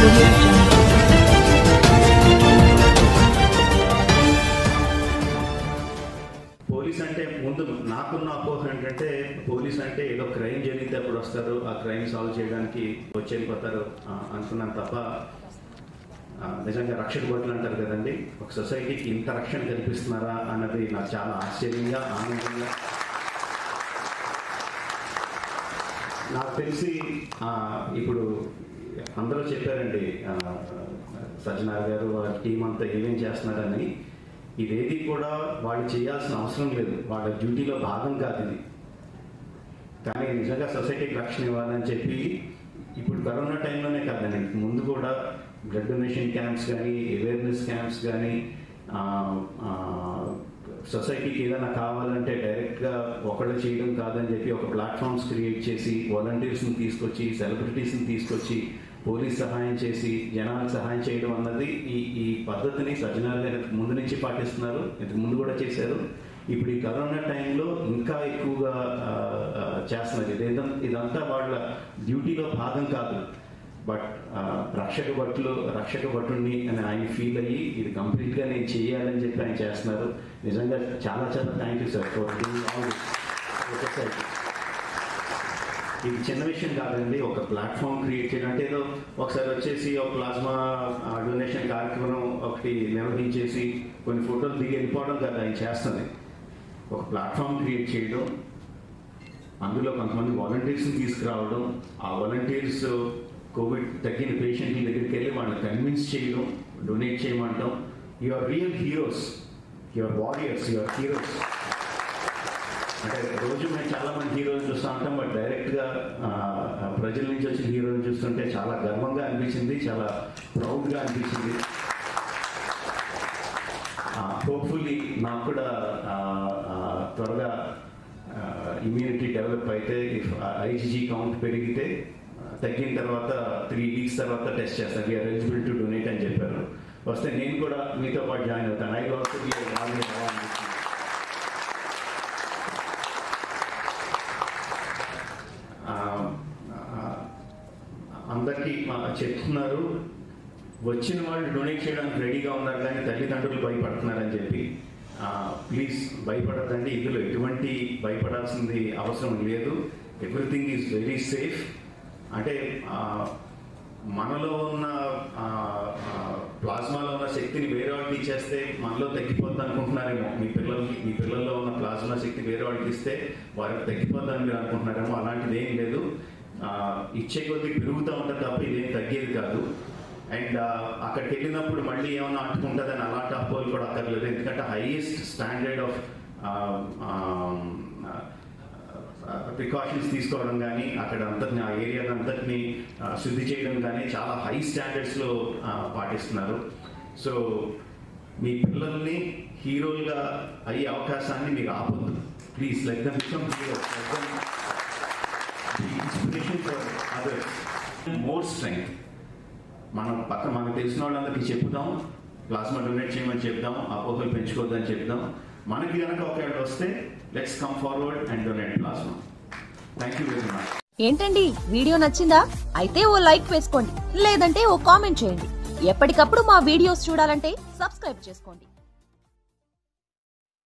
audio jungle. Police అంటే ముందు నాకున్న అపోహ ఏంటంటే పోలీస్ అంటే ఏదో క్రైమ్ జరిగితే అప్పుడు వస్తారు ఆ క్రైమ్ సాల్వ్ చేయడానికి వచ్చి వెళ్ళిపోతారు ఆ, అనుకున్నాను తప్ప ఆ, నిజంగా రక్షణ భటులు అంటారు కదండి ఒక సొసైటీకి ఇంత రక్షణ కల్పిస్తున్నారా అన్నది నాకు చాలా ఆశ్చర్యంగా ఆనందంగా నాకు తెలిసి ఆ, ఇప్పుడు అందరూ చెప్పారండి ఆ, సజ్జనార్ గారు వారి టీం అంతా ఏమేం చేస్తున్నారని ఇదేది కూడా వాళ్ళు చేయాల్సిన అవసరం లేదు వాళ్ళ డ్యూటీలో భాగం కాదు ఇది కానీ నిజంగా సొసైటీకి రక్షణ ఇవ్వాలని చెప్పి ఇప్పుడు కరోనా టైంలోనే కాదండి ముందు కూడా బ్లడ్ డొనేషన్ క్యాంప్స్ కానీ అవేర్నెస్ క్యాంప్స్ కానీ సొసైటీకి ఏదైనా కావాలంటే డైరెక్ట్గా ఒకళ్ళు చేయడం కాదని చెప్పి ఒక ప్లాట్ఫామ్స్ క్రియేట్ చేసి వాలంటీర్స్ని తీసుకొచ్చి సెలబ్రిటీస్ని తీసుకొచ్చి పోలీస్ సహాయం చేసి జనాలకు సహాయం చేయడం అన్నది ఈ ఈ పద్ధతిని సజ్జనార్ గారు ముందు నుంచి పాటిస్తున్నారు ఇంతకు ముందు కూడా చేశారు ఇప్పుడు ఈ కరోనా టైంలో ఇంకా ఎక్కువగా ఆ, ఆ, చేస్తున్నారు ఇదేదో ఇదంతా వాళ్ళ డ్యూటీలో భాగం కాదు బట్ ఆ, రక్షక భటులు రక్షక భటుడిని అని ఆయన ఫీల్ అయ్యి ఇది కంప్లీట్గా నేను చేయాలని చెప్పి ఆయన చేస్తున్నారు నిజంగా చాలా చాలా థ్యాంక్ యూ సార్ ఫర్ ఒకసారి ఇది చిన్న విషయం కాదండి ఒక ప్లాట్ఫామ్ క్రియేట్ చేయడం అంటే ఏదో ఒకసారి వచ్చేసి ఒక ప్లాస్మా డొనేషన్ కార్యక్రమం ఒకటి నిర్వహించేసి కొన్ని ఫోటోలు దిగి వెళ్ళిపోవడం కాదు ఆయన చేస్తుంది ఒక ప్లాట్ఫామ్ క్రియేట్ చేయడం అందులో కొంతమంది వాలంటీర్స్ని తీసుకురావడం ఆ వాలంటీర్స్ కోవిడ్ తగ్గిన పేషెంట్ల దగ్గరికి వెళ్ళి వాళ్ళని కన్విన్స్ చేయడం డొనేట్ చేయమంటాం your real heroes your warriors your heroes అంటే రోజు మేము చాలా మంది హీరోలు చూస్తూ ఉంటాం బట్ డైరెక్ట్గా ప్రజల నుంచి వచ్చిన హీరోలు చూస్తుంటే చాలా గర్వంగా అనిపించింది చాలా ప్రౌడ్గా అనిపించింది హోప్ఫుల్లీ నాకు కూడా ఆ, ఆ, త్వరగా ఇమ్యూనిటీ డెవలప్ అయితే ఇఫ్ ఐజీజీ కౌంట్ పెరిగితే ఆ, తగ్గిన తర్వాత త్రీ వీక్స్ తర్వాత టెస్ట్ చేస్తాను వీఆర్ ఎలిజిబుల్ టు డొనేట్ అని చెప్పారు వస్తే నేను కూడా మీతో పాటు జాయిన్ అవుతాను ఐ ఆల్సో బి అందరికీ మా- చెప్తున్నారు వచ్చిన వాళ్ళు డొనేట్ చేయడానికి రెడీగా ఉన్నారు కానీ తల్లిదండ్రులు భయపడుతున్నారని చెప్పి ప్లీజ్ భయపడద్దండి ఇందులో ఎటువంటి భయపడాల్సింది అవసరం లేదు ఎవ్రీథింగ్ ఈజ్ వెరీ సేఫ్ అంటే ఆ, మనలో ఉన్న ఆ, ఆ, ప్లాస్మాలో ఉన్న శక్తిని వేరే వాళ్ళకి ఇచ్చేస్తే మనలో తగ్గిపోద్ది అనుకుంటున్నారేమో మీ పిల్లలకి మీ పిల్లల్లో ఉన్న ప్లాస్మా శక్తి వేరే వాళ్ళకి ఇస్తే వారికి తగ్గిపోద్దని మీరు అనుకుంటున్నారేమో అలాంటిది ఏం లేదు ఆ, ఇచ్చే కొద్దీ పెరుగుతూ ఉంటుంది తప్ప ఇదేం తగ్గేది కాదు అండ్ అక్కడికి వెళ్ళినప్పుడు మళ్ళీ ఏమైనా అంటుకుంటుందని అలాంటి అపోలు కూడా అక్కర్లేదు ఎందుకంటే హైయెస్ట్ స్టాండర్డ్ ఆఫ్ ప్రికాషన్స్ తీసుకోవడం కానీ అక్కడ అంతటిని ఆ ఏరియా అంతటిని ఆ, శుద్ధి చేయడం కానీ చాలా హై స్టాండర్డ్స్లో పాటిస్తున్నారు సో మీ పిల్లల్ని హీరోలుగా అయ్యే అవకాశాన్ని మీరు ఆపొద్దు please let them become heroes let them inspiration for others more strength మనం పక్క మనకు తెలిసిన వాళ్ళందరికీ చెప్తాం ప్లాస్మా డొనేట్ చేయమని చెప్దాం అపోహలు పెంచుకోవద్దని చెప్దాం మనకి కనుక ఒకవేళ వస్తే let's come forward and donate plasma thank you very much ఏంటండి వీడియో నచ్చిందా అయితే ఓ లైక్ వేసుకోండి లేదంటే ఓ కామెంట్ చేయండి ఎప్పటికప్పుడు మా వీడియోస్ చూడాలంటే సబ్స్క్రైబ్ చేసుకోండి